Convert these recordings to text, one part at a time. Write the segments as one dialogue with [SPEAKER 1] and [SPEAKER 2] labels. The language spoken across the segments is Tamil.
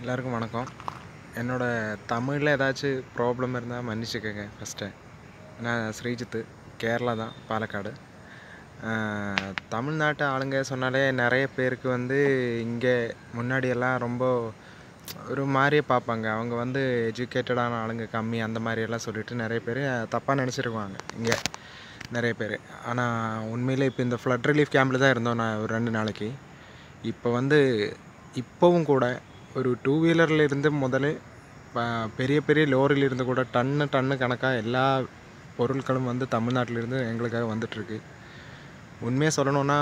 [SPEAKER 1] எல்லாருக்கும் வணக்கம் என்னோடய தமிழில் ஏதாச்சும் ப்ராப்ளம் இருந்தால் மன்னிச்சுக்கோங்க ஃபஸ்ட்டு நான் ஸ்ரீஜித்து கேரளா தான் பாலக்காடு ஆஹ், தமிழ்நாட்டு ஆளுங்க சொன்னாலே நிறைய பேருக்கு வந்து இங்கே முன்னாடியெல்லாம் ரொம்ப ஒரு மாதிரியே பார்ப்பாங்க அவங்க வந்து எஜுகேட்டடான ஆளுங்க கம்மி அந்த மாதிரியெல்லாம் சொல்லிட்டு நிறைய பேர் தப்பாக நினச்சிருக்குவாங்க இங்கே நிறைய பேர் ஆனால் உண்மையிலே இப்போ இந்த ஃப்ளட் ரிலீஃப் கேம்பில் தான் இருந்தோம் நான் ஒரு ரெண்டு நாளைக்கு இப்போ வந்து இப்போவும் கூட ஒரு டூ வீலரில் இருந்து முதல்ல ப- பெரிய பெரிய லோரியில் இருந்து கூட டன்னு டன்னு கணக்காக எல்லா பொருட்களும் வந்து தமிழ்நாட்டிலிருந்து எங்களுக்காக வந்துட்டுருக்கு உண்மையாக சொல்லணுன்னா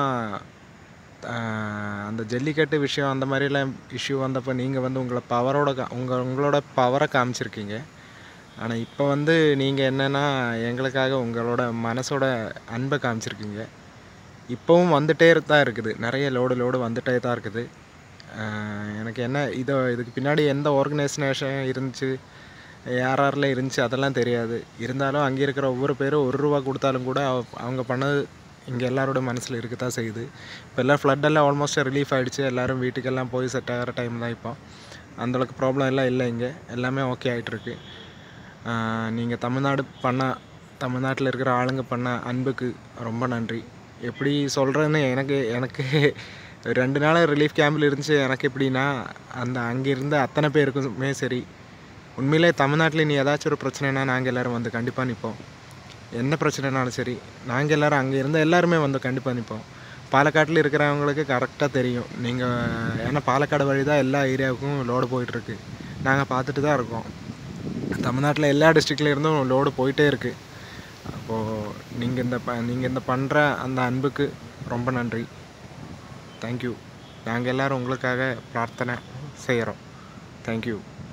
[SPEAKER 1] ஆஹ், அந்த ஜல்லிக்கட்டு விஷயம் அந்த மாதிரிலாம் இஷ்யூ வந்தப்போ நீங்கள் வந்து உங்களை பவரோட கா உங்கள் உங்களோட பவரை காமிச்சிருக்கீங்க ஆனால் இப்போ வந்து நீங்கள் என்னென்னா எங்களுக்காக உங்களோட மனசோட அன்பை காமிச்சிருக்கீங்க இப்போவும் வந்துட்டே தான் இருக்குது நிறைய லோடு லோடு வந்துட்டே தான் இருக்குது ஆஹ் எனக்கு என்ன இதோ இதுக்கு பின்னாடி எந்த ஆர்கனைசேஷன் இருந்துச்சு யார் யாரில் இருந்துச்சு அதெல்லாம் தெரியாது இருந்தாலும் அங்கே இருக்கிற ஒவ்வொரு பேரும் ஒரு ரூபா கொடுத்தாலும் கூட அவ- அவங்க பண்ணது இங்கே எல்லாரோட மனசில் இருக்க தான் செய்யுது இப்போ எல்லாம் ஃப்ளட்டெல்லாம் ஆல்மோஸ்ட் ரிலீஃப் ஆகிடுச்சு எல்லோரும் வீட்டுக்கெல்லாம் போய் செட் ஆகிற டைம் தான் இப்போ அந்தளவுக்கு ப்ராப்ளம் எல்லாம் இல்லை இங்கே எல்லாமே ஓகே ஆகிட்டுருக்கு நீங்கள் தமிழ்நாடு பண்ண தமிழ்நாட்டில் இருக்கிற ஆளுங்க பண்ண அன்புக்கு ரொம்ப நன்றி எப்படி சொல்கிறேன்னு எனக்கு எனக்கு ரெண்டு நாள் ரிலீஃப் கேம்பில் இருந்துச்சு எனக்கு எப்படின்னா அந்த அங்கே இருந்த அத்தனை பேருக்குமே சரி உண்மையிலே தமிழ்நாட்டில் நீ ஏதாச்சும் ஒரு பிரச்சனைனா நாங்கள் எல்லோரும் வந்து கண்டிப்பாக நிற்போம் என்ன பிரச்சனைனாலும் சரி நாங்கள் எல்லோரும் அங்கே இருந்த எல்லாருமே வந்து கண்டிப்பாக நிற்போம் பாலக்காட்டில் இருக்கிறவங்களுக்கு கரெக்டாக தெரியும் நீங்கள் ஏன்னா பாலக்காடு வழி தான் எல்லா ஏரியாவுக்கும் லோடு போயிட்டுருக்கு நாங்கள் பார்த்துட்டு தான் இருக்கோம் தமிழ்நாட்டில் எல்லா டிஸ்ட்ரிக்ட்ல இருந்தும் லோடு போயிட்டே இருக்குது அப்போது நீங்கள் இந்த ப நீங்கள் இந்த பண்ணுற அந்த அன்புக்கு ரொம்ப நன்றி தேங்க்யூ நாங்கள் எல்லோரும் உங்களுக்காக பிரார்த்தனை செய்கிறோம் தேங்க்யூ